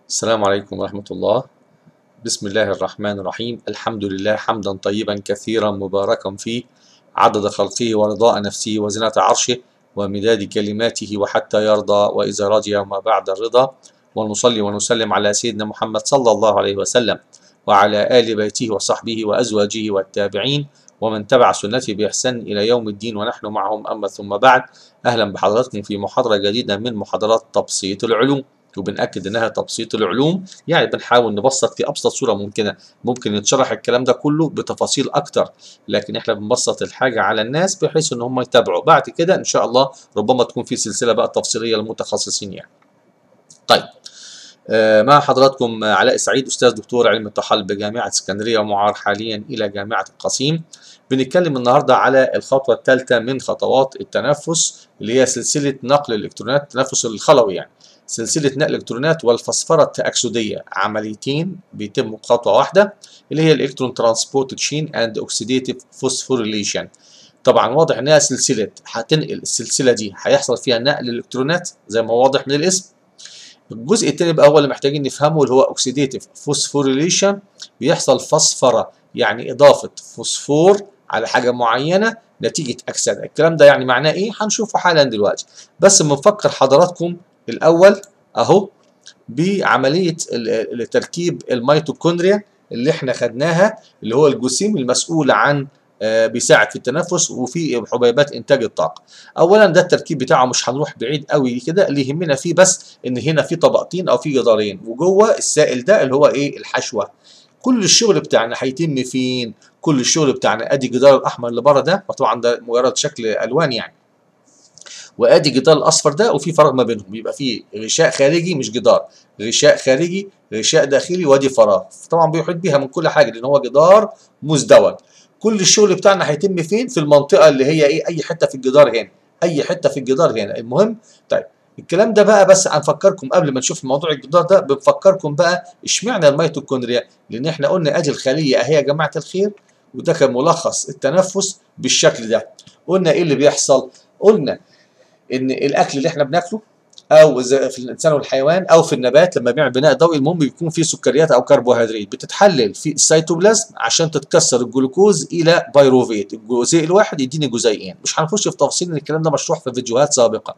السلام عليكم ورحمة الله بسم الله الرحمن الرحيم الحمد لله حمدا طيبا كثيرا مباركا فيه عدد خلقه ورضاء نفسه وزنة عرشه ومداد كلماته وحتى يرضى وإذا رضي وما بعد الرضا ونصلي ونسلم على سيدنا محمد صلى الله عليه وسلم وعلى آل بيته وصحبه وأزواجه والتابعين ومن تبع سنته بإحسان إلى يوم الدين ونحن معهم أما ثم بعد أهلا بحضراتكم في محاضرة جديدة من محاضرات تبسيط العلوم وبنأكد إنها تبسيط العلوم يعني بنحاول نبسط في أبسط صورة ممكنة ممكن يتشرح الكلام ده كله بتفاصيل أكتر لكن إحنا بنبسط الحاجة على الناس بحيث إن هم يتابعوا بعد كده إن شاء الله ربما تكون في سلسلة بقى تفصيلية للمتخصصين يعني طيب آه، مع حضراتكم علاء سعيد استاذ دكتور علم الطحال بجامعه اسكندريه ومعار حاليا الى جامعه القصيم بنتكلم النهارده على الخطوه الثالثه من خطوات التنفس اللي هي سلسله نقل الالكترونات التنفس الخلوي يعني سلسله نقل الالكترونات والفسفره التاكسديه عمليتين بيتموا خطوه واحده اللي هي الالكترون ترانسبورت تشين اند اوكسيديتيف فوسفوريليشن طبعا واضح انها سلسله هتنقل السلسله دي هيحصل فيها نقل الالكترونات زي ما واضح من الاسم الجزء الثاني بقى هو اللي محتاجين نفهمه اللي هو اوكسيديتيف فوسفوريليشن بيحصل فسفره يعني اضافه فوسفور على حاجه معينه نتيجه اكسده الكلام ده يعني معناه ايه هنشوفه حالا دلوقتي بس بنفكر حضراتكم الاول اهو بعمليه تركيب الميتوكوندريا اللي احنا خدناها اللي هو الجسيم المسؤول عن آه بيساعد في التنفس وفي حبيبات انتاج الطاقه. اولا ده التركيب بتاعه مش هنروح بعيد قوي كده اللي يهمنا فيه بس ان هنا في طبقتين او في جدارين وجوه السائل ده اللي هو ايه الحشوه. كل الشغل بتاعنا هيتم فين؟ كل الشغل بتاعنا ادي الجدار الاحمر اللي بره ده وطبعا ده مجرد شكل الوان يعني. وادي الجدار الاصفر ده وفي فراغ ما بينهم يبقى في غشاء خارجي مش جدار غشاء خارجي غشاء داخلي وادي فراغ طبعا بيحيط بيها من كل حاجه لان هو جدار مزدوج كل الشغل بتاعنا هيتم فين في المنطقه اللي هي ايه اي حته في الجدار هنا اي حته في الجدار هنا المهم طيب الكلام ده بقى بس هنفكركم قبل ما نشوف موضوع الجدار ده بنفكركم بقى اشمعنى الميتوكوندريا لان احنا قلنا ادي الخليه اهي يا جماعه الخير وده كان ملخص التنفس بالشكل ده قلنا ايه اللي بيحصل قلنا ان الاكل اللي احنا بناكله او في الانسان والحيوان او في النبات لما بيعمل بناء ضوئي المهم بيكون فيه سكريات او كربوهيدرات بتتحلل في السيتوبلازم عشان تتكسر الجلوكوز الى بايروفيت الجزيء الواحد يديني جزيئين مش هنخش في تفاصيل ان الكلام ده مشروح في فيديوهات سابقه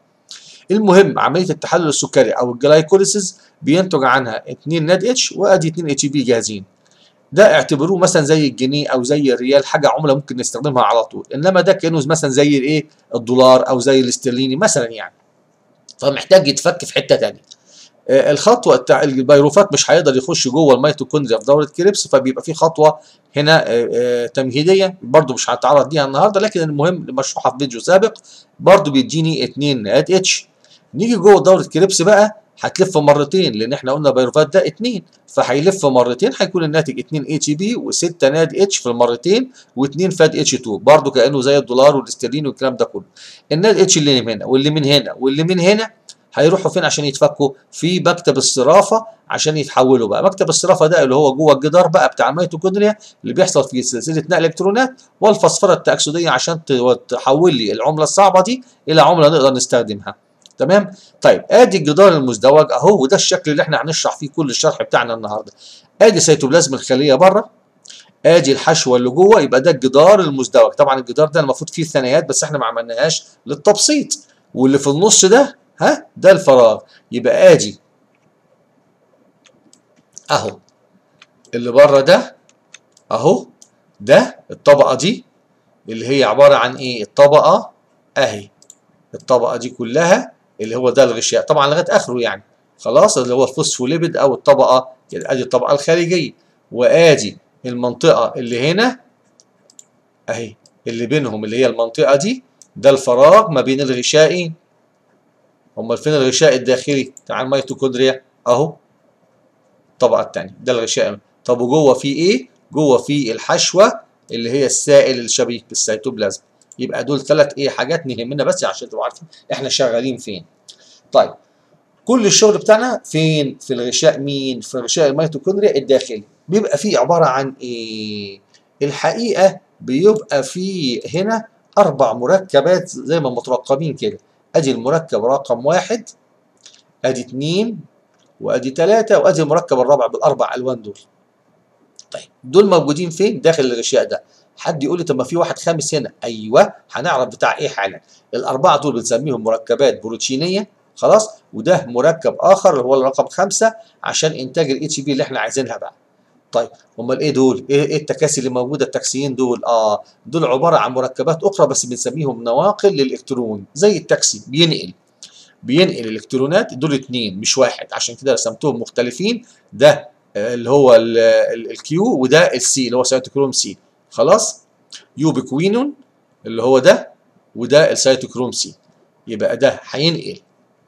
المهم عمليه التحلل السكري او الجلايكوليسيس بينتج عنها 2 ناد اتش وادي 2 اتش بي جاهزين ده اعتبروه مثلا زي الجنيه او زي الريال حاجه عمله ممكن نستخدمها على طول انما ده كانه مثلا زي الايه الدولار او زي الاسترليني مثلا يعني فمحتاج يتفك في حته ثانيه آه الخطوه بتاع البيروفات مش هيقدر يخش جوه الميتوكوندريا في دوره كريبس فبيبقى في خطوه هنا آه آه تمهيديه برضو مش هنتعرض ليها النهارده لكن المهم مشروحه في فيديو سابق برضو بيديني 2 ناد اتش نيجي جوه دوره كريبس بقى هتلف مرتين لان احنا قلنا بيروفات ده 2 فهيلف مرتين هيكون الناتج 2 اتش بي و6 ناد اتش في المرتين و2 فاد اتش 2 برضه كانه زي الدولار والاسترليني والكلام ده كله الناد اتش اللي من هنا واللي من هنا واللي من هنا هيروحوا فين عشان يتفكوا في مكتب الصرافه عشان يتحولوا بقى مكتب الصرافه ده اللي هو جوه الجدار بقى بتاع الميتوكوندريا اللي بيحصل فيه سلسله نقل الكترونات والفسفره التاكسديه عشان تحول لي العمله الصعبه دي الى عمله نقدر نستخدمها تمام طيب ادي الجدار المزدوج اهو وده الشكل اللي احنا هنشرح فيه كل الشرح بتاعنا النهارده ادي سيتوبلازم الخليه بره ادي الحشوه اللي جوه يبقى ده الجدار المزدوج طبعا الجدار ده المفروض فيه ثنايات بس احنا ما عملناهاش للتبسيط واللي في النص ده ها ده الفراغ يبقى ادي اهو اللي بره ده اهو ده الطبقه دي اللي هي عباره عن ايه الطبقه اهي الطبقه دي كلها اللي هو ده الغشاء طبعا لغايه اخره يعني خلاص اللي هو الفوسفوليبيد او الطبقه ادي الطبقه الخارجيه وادي المنطقه اللي هنا اهي اللي بينهم اللي هي المنطقه دي ده الفراغ ما بين الغشائين امال فين الغشاء الداخلي بتاع الميتوكوندريا اهو الطبقه الثانيه ده الغشاء طب وجوه في ايه جوه في الحشوه اللي هي السائل الشبيك بالسيتوبلازم يبقى دول ثلاث ايه حاجات نهمنا بس عشان تبقوا عارفين احنا شغالين فين طيب كل الشغل بتاعنا فين في الغشاء مين في غشاء الميتوكوندريا الداخلي بيبقى فيه عباره عن ايه الحقيقه بيبقى فيه هنا اربع مركبات زي ما مترقمين كده ادي المركب رقم واحد ادي اتنين وادي ثلاثة وادي المركب الرابع بالاربع الوان دول طيب دول موجودين فين داخل الغشاء ده حد يقول لي طب ما في واحد خامس هنا ايوه هنعرف بتاع ايه حالا الاربعه دول بنسميهم مركبات بروتينيه خلاص وده مركب اخر اللي هو الرقم خمسة عشان انتاج الاتش بي اللي احنا عايزينها بقى طيب امال ايه دول ايه ايه التكاسي اللي موجوده التاكسيين دول اه دول عباره عن مركبات اخرى بس بنسميهم نواقل للالكترون زي التاكسي بينقل بينقل الالكترونات دول اتنين مش واحد عشان كده رسمتهم مختلفين ده اللي هو الكيو وده السي اللي هو سيتوكروم سي خلاص يوبيكوينون اللي هو ده وده السيتوكروم سي يبقى ده هينقل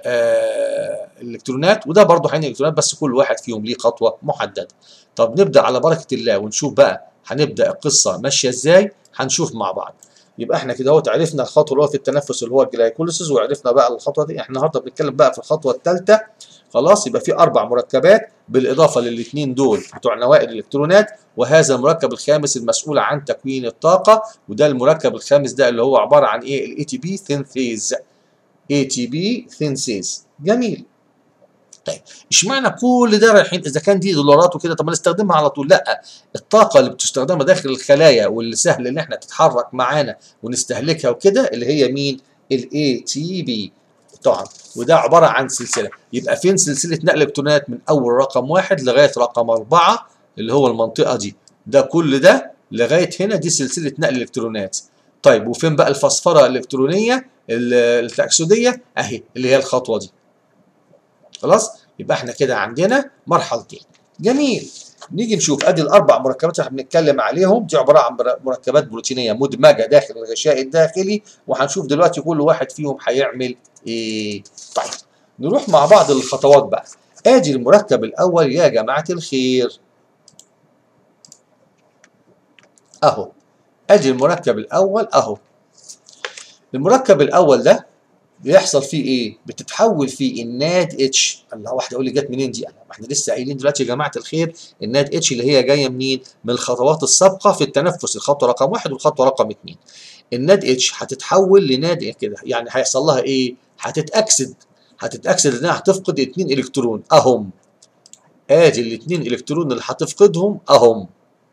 آه الالكترونات وده برضه هينقل الالكترونات بس كل واحد فيهم ليه خطوه محدده طب نبدا على بركه الله ونشوف بقى هنبدا القصه ماشيه ازاي هنشوف مع بعض يبقى احنا كده اهوت عرفنا الخطوه اللي هو في التنفس اللي هو الجلايكوليسيس وعرفنا بقى الخطوه دي احنا النهارده بنتكلم بقى في الخطوه الثالثه خلاص يبقى في اربع مركبات بالاضافه للاثنين دول بتوع نوائل الالكترونات وهذا المركب الخامس المسؤول عن تكوين الطاقه وده المركب الخامس ده اللي هو عباره عن ايه الاي تي بي ثينثيز اي تي بي ثينثيز جميل طيب اشمعنى كل ده رايحين اذا كان دي دولارات وكده طب ما نستخدمها على طول لا الطاقه اللي بتستخدمها داخل الخلايا واللي سهل ان احنا تتحرك معانا ونستهلكها وكده اللي هي مين الاي تي بي طبعا وده عباره عن سلسله يبقى فين سلسله نقل الالكترونات من اول رقم واحد لغايه رقم اربعه اللي هو المنطقه دي ده كل ده لغايه هنا دي سلسله نقل الالكترونات طيب وفين بقى الفسفره الالكترونيه التاكسوديه اهي اللي هي الخطوه دي خلاص يبقى احنا كده عندنا مرحلتين جميل نيجي نشوف ادي الاربع مركبات اللي احنا بنتكلم عليهم دي عباره عن مركبات بروتينيه مدمجه داخل الغشاء الداخلي وهنشوف دلوقتي كل واحد فيهم هيعمل ايه طيب نروح مع بعض للخطوات بقى ادي المركب الاول يا جماعه الخير اهو ادي المركب الاول اهو المركب الاول ده بيحصل فيه ايه؟ بتتحول فيه الناد اتش الله واحده يقول لي جت منين دي؟ ما احنا لسه قايلين دلوقتي يا جماعه الخير الناد اتش اللي هي جايه منين؟ من الخطوات السابقه في التنفس الخطوه رقم واحد والخطوه رقم اثنين. الناد اتش هتتحول لناد كده يعني هيحصل لها ايه؟ هتتاكسد هتتاكسد انها هتفقد اثنين الكترون اهم ادي الاثنين الكترون اللي هتفقدهم اهم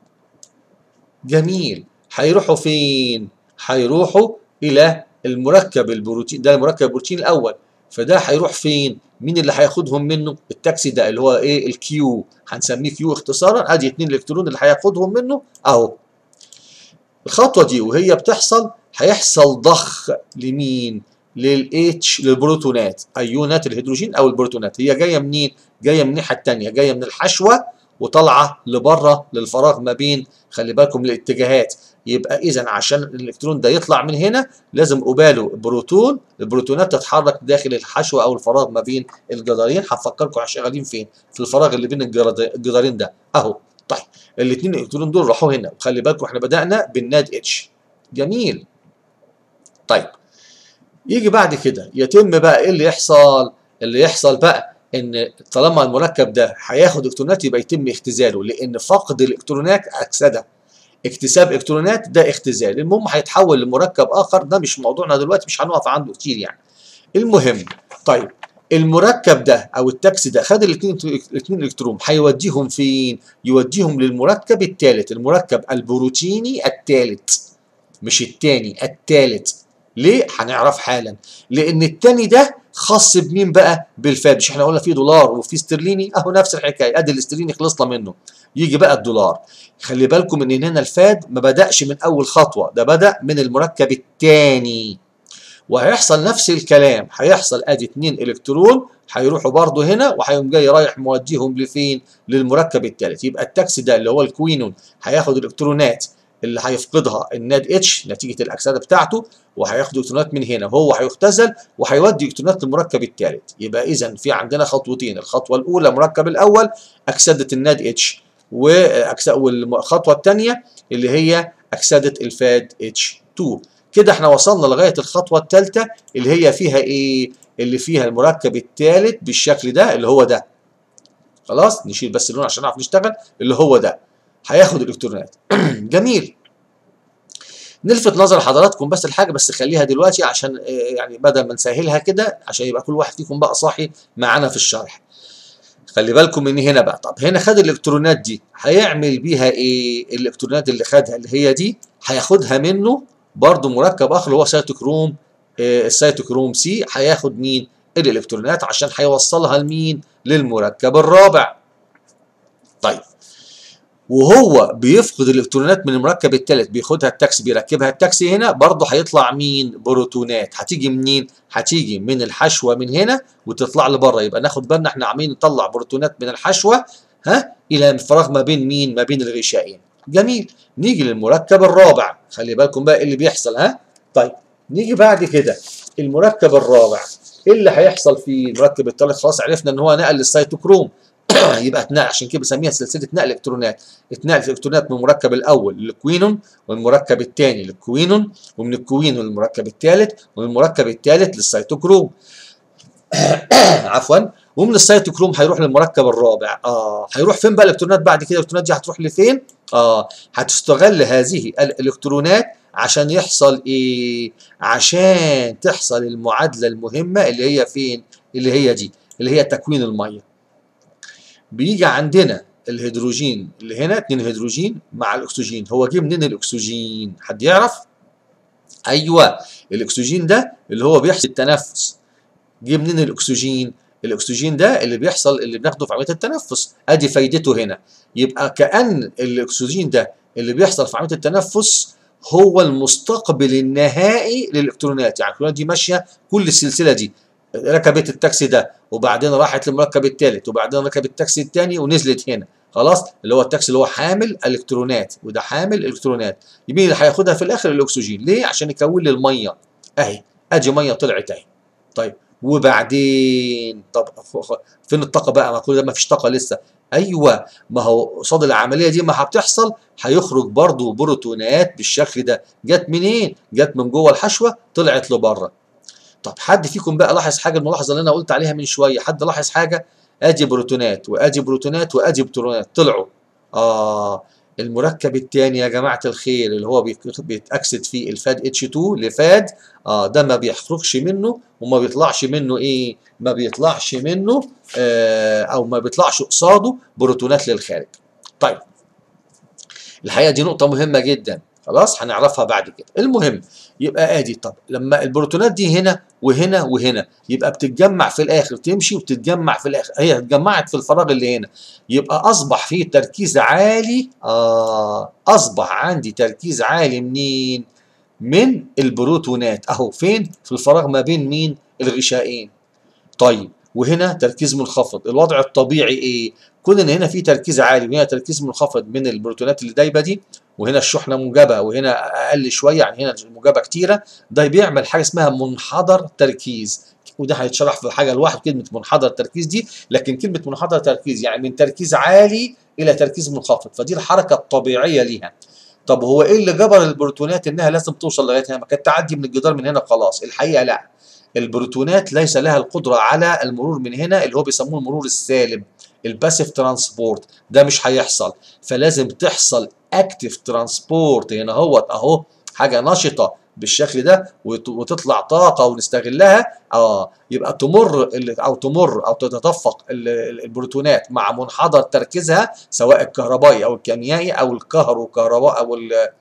جميل هيروحوا فين؟ هيروحوا الى المركب البروتين ده المركب البروتين الاول فده هيروح فين مين اللي هياخدهم منه التاكسي ده اللي هو ايه الكيو هنسميه كيو اختصارا ادي اتنين الكترون اللي هياخدهم منه اهو الخطوه دي وهي بتحصل هيحصل ضخ لمين للاتش للبروتونات ايونات الهيدروجين او البروتونات هي جايه منين جايه من الناحيه الثانيه جايه من الحشوه وطالعه لبره للفراغ ما بين خلي بالكم الاتجاهات يبقى اذا عشان الالكترون ده يطلع من هنا لازم قباله بروتون البروتونات تتحرك داخل الحشوه او الفراغ ما بين الجدارين هفكركم شغالين فين في الفراغ اللي بين الجدارين ده اهو طيب الاثنين الالكترون دول راحوا هنا وخلي بالكم احنا بدانا بالناد اتش جميل طيب يجي بعد كده يتم بقى ايه اللي يحصل اللي يحصل بقى ان طالما المركب ده هياخد الكترونات يبقى يتم اختزاله لان فقد الالكترونات اكسده اكتساب الكترونات ده اختزال المهم هيتحول لمركب اخر ده مش موضوعنا دلوقتي مش هنقف عنده كتير يعني المهم طيب المركب ده او التاكسي ده خد الاثنين الاثنين الكترون هيوديهم فين يوديهم للمركب الثالث المركب البروتيني الثالث مش الثاني الثالث ليه هنعرف حالا لان الثاني ده خاص بمين بقى بالفاد مش احنا قلنا في دولار وفي استرليني اهو نفس الحكايه ادي الاسترليني خلصنا منه يجي بقى الدولار خلي بالكم ان هنا الفاد ما بدأش من اول خطوه ده بدأ من المركب الثاني وهيحصل نفس الكلام هيحصل ادي اتنين الكترون هيروحوا برضه هنا وهيقوم جاي رايح موديهم لفين للمركب الثالث يبقى التاكسي ده اللي هو الكوينون هياخد الالكترونات اللي هيفقدها الناد اتش نتيجه الاكسده بتاعته وهياخد الكترونات من هنا وهو هيختزل وهيودي الكترونات للمركب الثالث يبقى اذا في عندنا خطوتين الخطوه الاولى المركب الاول اكسده الناد اتش والخطوه الثانيه اللي هي اكسده الفاد اتش 2 كده احنا وصلنا لغايه الخطوه الثالثه اللي هي فيها ايه اللي فيها المركب الثالث بالشكل ده اللي هو ده خلاص نشيل بس اللون عشان نعرف نشتغل اللي هو ده هياخد الالكترونات جميل نلفت نظر حضراتكم بس الحاجه بس خليها دلوقتي عشان يعني بدل ما نسهلها كده عشان يبقى كل واحد فيكم بقى صاحي معانا في الشرح خلي بالكم من هنا بقى طب هنا خد الالكترونات دي هيعمل بيها ايه الالكترونات اللي خدها اللي هي دي هياخدها منه برضه مركب اخر هو سيتوكروم آه السيتوكروم سي هياخد مين الالكترونات عشان هيوصلها لمين للمركب الرابع طيب وهو بيفقد الالكترونات من المركب الثالث بياخدها التاكسي بيركبها التاكسي هنا برضه هيطلع مين بروتونات هتيجي منين هتيجي من الحشوه من هنا وتطلع لبره يبقى ناخد بالنا احنا عاملين نطلع بروتونات من الحشوه ها الى الفراغ ما بين مين ما بين الغشائين جميل نيجي للمركب الرابع خلي بالكم بقى ايه اللي بيحصل ها طيب نيجي بعد كده المركب الرابع ايه اللي هيحصل في المركب الثالث خلاص عرفنا ان هو نقل للسيتوكروم يبقى اتنقل عشان كده بسميها سلسله نقل الكترونات اتنقل الالكترونات من المركب الاول للكوينون والمركب الثاني للكوينون ومن الكوينون للمركب الثالث ومن المركب الثالث للسيتوكروم عفوا ومن السيتوكروم هيروح للمركب الرابع اه هيروح فين بقى الالكترونات بعد كده الالكترونات دي هتروح لفين اه هتستغل هذه الالكترونات عشان يحصل ايه عشان تحصل المعادله المهمه اللي هي فين اللي هي دي اللي هي تكوين الميه بيجي عندنا الهيدروجين اللي هنا اتنين هيدروجين مع الاكسجين هو جه منين الاكسجين حد يعرف ايوه الاكسجين ده اللي هو بيحصل التنفس جه منين الاكسجين الاكسجين ده اللي بيحصل اللي بناخده في عمليه التنفس ادي فايدته هنا يبقى كان الاكسجين ده اللي بيحصل في عمليه التنفس هو المستقبل النهائي للالكترونات يعني الالكترونات دي ماشيه كل السلسله دي ركبت التاكسي ده وبعدين راحت للمركب الثالث وبعدين ركبت التاكسي الثاني ونزلت هنا خلاص اللي هو التاكسي اللي هو حامل الكترونات وده حامل الكترونات مين اللي هياخدها في الاخر الاكسجين ليه عشان يكون لي الميه اهي ادي ميه طلعت اهي طيب وبعدين طب فين الطاقه بقى ما كل ده ما فيش طاقه لسه ايوه ما هو قصاد العمليه دي ما هتحصل هيخرج برضه بروتونات بالشكل ده جت منين جت من جوه الحشوه طلعت لبره طب حد فيكم بقى لاحظ حاجه الملاحظه اللي انا قلت عليها من شويه حد لاحظ حاجه ادي بروتونات وادي بروتونات وادي بروتونات طلعوا اه المركب الثاني يا جماعه الخير اللي هو بيتاكسد فيه الفاد اتش 2 لفاد اه ده ما بيخرجش منه وما بيطلعش منه ايه ما بيطلعش منه آه او ما بيطلعش قصاده بروتونات للخارج طيب الحقيقه دي نقطه مهمه جدا خلاص هنعرفها بعد كده المهم يبقى ادي طب لما البروتونات دي هنا وهنا وهنا يبقى بتتجمع في الاخر تمشي وتتجمع في الاخر هي اتجمعت في الفراغ اللي هنا يبقى اصبح فيه تركيز عالي آه اصبح عندي تركيز عالي منين من البروتونات اهو فين في الفراغ ما بين مين الغشائين طيب وهنا تركيز منخفض الوضع الطبيعي ايه كون ان هنا في تركيز عالي وهنا تركيز منخفض من البروتونات اللي دايبه دي وهنا الشحنه موجبه وهنا اقل شويه يعني هنا الموجبه كتيره ده بيعمل حاجه اسمها منحدر تركيز وده هيتشرح في حاجه لوحده كلمه منحدر تركيز دي لكن كلمه منحدر تركيز يعني من تركيز عالي الى تركيز منخفض فدي الحركه الطبيعيه ليها طب هو ايه اللي جبر البروتونات انها لازم توصل لغايه هنا ما كانت تعدي من الجدار من هنا خلاص الحقيقه لا البروتونات ليس لها القدره على المرور من هنا اللي هو بيسموه المرور السالب الباسيف ترانسبورت ده مش هيحصل فلازم تحصل اكتف ترانسبورت هنا اهوت اهو حاجه نشطه بالشكل ده وتطلع طاقه ونستغلها اه يبقى تمر او تمر او تتدفق البروتونات مع منحدر تركيزها سواء الكهربائي او الكيميائي او الكهروكهرباء او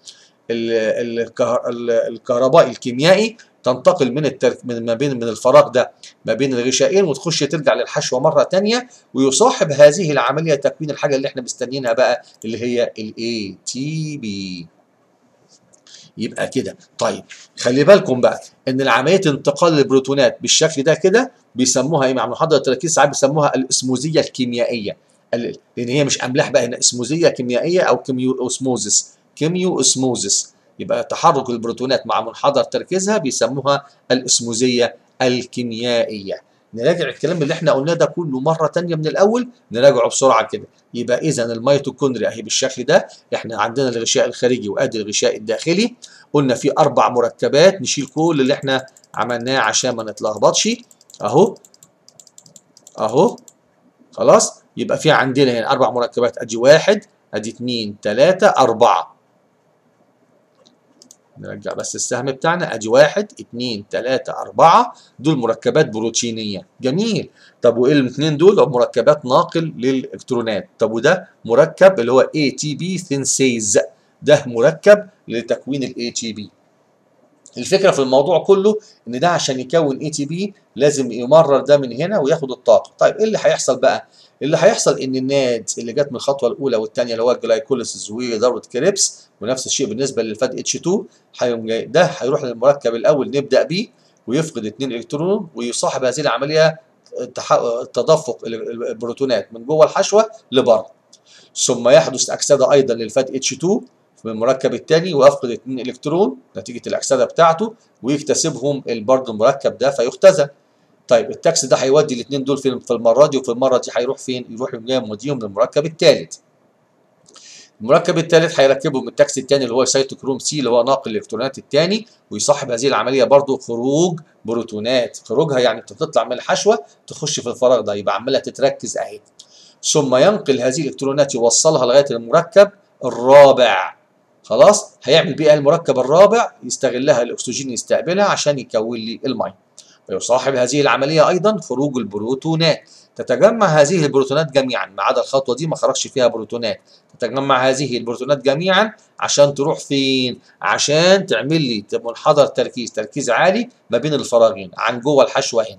الكهربائي الكيميائي تنتقل من الترك من ما بين من الفراغ ده ما بين الغشائين وتخش ترجع للحشوه مره ثانيه ويصاحب هذه العمليه تكوين الحاجه اللي احنا مستنيينها بقى اللي هي الاي تي بي يبقى كده طيب خلي بالكم بقى ان العمليه انتقال البروتونات بالشكل ده كده بيسموها ايه مع محاضره التركيز ساعات بيسموها الاسموزيه الكيميائيه لان هي مش املاح بقى هنا اسموزيه كيميائيه او كيميو اسموزس كيميو اسموزس يبقى تحرك البروتونات مع منحدر تركيزها بيسموها الاسموزيه الكيميائيه نراجع الكلام اللي احنا قلناه ده كله مره ثانيه من الاول نراجعه بسرعه كده يبقى اذا الميتوكوندريا اهي بالشكل ده احنا عندنا الغشاء الخارجي وادي الغشاء الداخلي قلنا في اربع مركبات نشيل كل اللي احنا عملناه عشان ما نتلخبطش اهو اهو خلاص يبقى في عندنا هنا اربع مركبات ادي واحد ادي اثنين ثلاثه اربعه نرجع بس السهم بتاعنا ادي واحد اتنين تلاتة اربعة دول مركبات بروتينية جميل طب وايه الاثنين دول مركبات ناقل للالكترونات طب وده مركب اللي هو اي تي بي ثينسيز ده مركب لتكوين الاي تي بي الفكره في الموضوع كله ان ده عشان يكون اي تي بي لازم يمرر ده من هنا وياخد الطاقه طيب ايه اللي هيحصل بقى اللي هيحصل ان الناد اللي جت من الخطوه الاولى والثانيه اللي هو الجلايكوليسيس وذروه كريبس ونفس الشيء بالنسبه للفاد اتش 2 هيقوم جاي ده هيروح للمركب الاول نبدا بيه ويفقد اثنين الكترون ويصاحب هذه العمليه تدفق البروتونات من جوه الحشوه لبره ثم يحدث اكسده ايضا للفاد اتش 2 من المركب الثاني ويفقد 2 الكترون نتيجه الاكسده بتاعته ويكتسبهم برضه المركب ده فيختزل طيب التاكس ده هيودي الاثنين دول في المره دي وفي المره دي هيروح فين؟ يروح جاي موديهم للمركب الثالث. المركب الثالث هيركبه من التاكس الثاني اللي هو سيتوكروم سي اللي هو ناقل الالكترونات الثاني ويصاحب هذه العمليه برضه خروج بروتونات، خروجها يعني بتطلع من الحشوه تخش في الفراغ ده يبقى عماله تتركز اهي. ثم ينقل هذه الالكترونات يوصلها لغايه المركب الرابع خلاص هيعمل بيها المركب الرابع يستغلها الاكسجين يستقبلها عشان يكون لي الميه ويصاحب هذه العمليه ايضا خروج البروتونات تتجمع هذه البروتونات جميعا ما عدا الخطوه دي ما خرجش فيها بروتونات تتجمع هذه البروتونات جميعا عشان تروح فين عشان تعمل لي منحدر تركيز تركيز عالي ما بين الفراغين عن جوه الحشوه هنا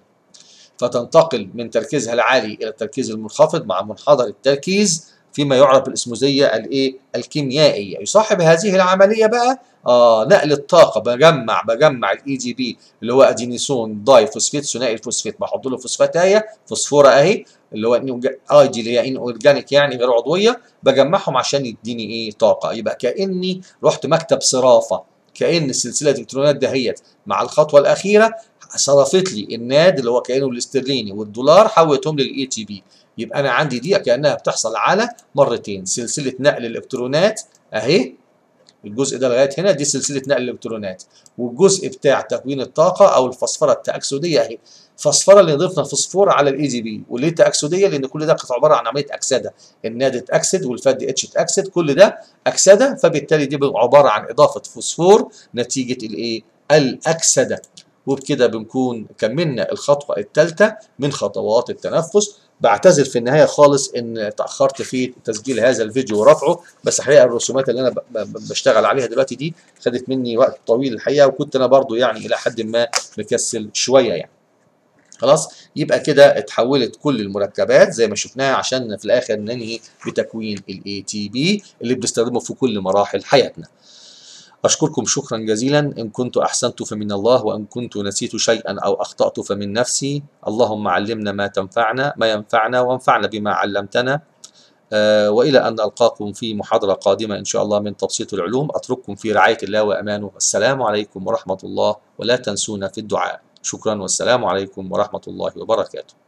فتنتقل من تركيزها العالي الى التركيز المنخفض مع منحدر التركيز فيما يعرف بالاسموزيه الايه الكيميائيه يصاحب هذه العمليه بقى آه نقل الطاقه بجمع بجمع الاي دي بي اللي هو ادينيسون داي فوسفيت ثنائي الفوسفيت بحط له فوسفاتايه فوسفوره اهي اللي هو اي دي اللي هي ان اورجانيك يعني غير عضويه بجمعهم عشان يديني ايه طاقه يبقى كاني رحت مكتب صرافه كان سلسله الالكترونات دهيت مع الخطوه الاخيره صرفت لي الناد اللي هو كانه الاسترليني والدولار حولتهم للاي تي بي يبقى انا عندي دي كانها بتحصل على مرتين سلسله نقل الالكترونات اهي الجزء ده لغايه هنا دي سلسله نقل الالكترونات والجزء بتاع تكوين الطاقه او الفسفره التاكسديه اهي فسفره اللي ضفنا فوسفور على الاي جي بي وليه تاكسديه لان كل ده عباره عن عمليه اكسده الناد اتاكسد والفاد اتش اتاكسد كل ده اكسده فبالتالي دي عباره عن اضافه فوسفور نتيجه الايه الاكسده وبكده بنكون كملنا الخطوه الثالثه من خطوات التنفس بعتذر في النهايه خالص ان تاخرت في تسجيل هذا الفيديو ورفعه بس الحقيقه الرسومات اللي انا بشتغل عليها دلوقتي دي خدت مني وقت طويل الحقيقه وكنت انا برضو يعني الى حد ما مكسل شويه يعني خلاص يبقى كده اتحولت كل المركبات زي ما شفناها عشان في الاخر ننهي بتكوين الاي تي بي اللي بنستخدمه في كل مراحل حياتنا أشكركم شكرا جزيلا إن كنت أحسنت فمن الله وإن كنت نسيت شيئا أو أخطأت فمن نفسي اللهم علمنا ما تنفعنا ما ينفعنا وانفعنا بما علمتنا آه وإلى أن ألقاكم في محاضرة قادمة إن شاء الله من تبسيط العلوم أترككم في رعاية الله وأمانه السلام عليكم ورحمة الله ولا تنسونا في الدعاء شكرا والسلام عليكم ورحمة الله وبركاته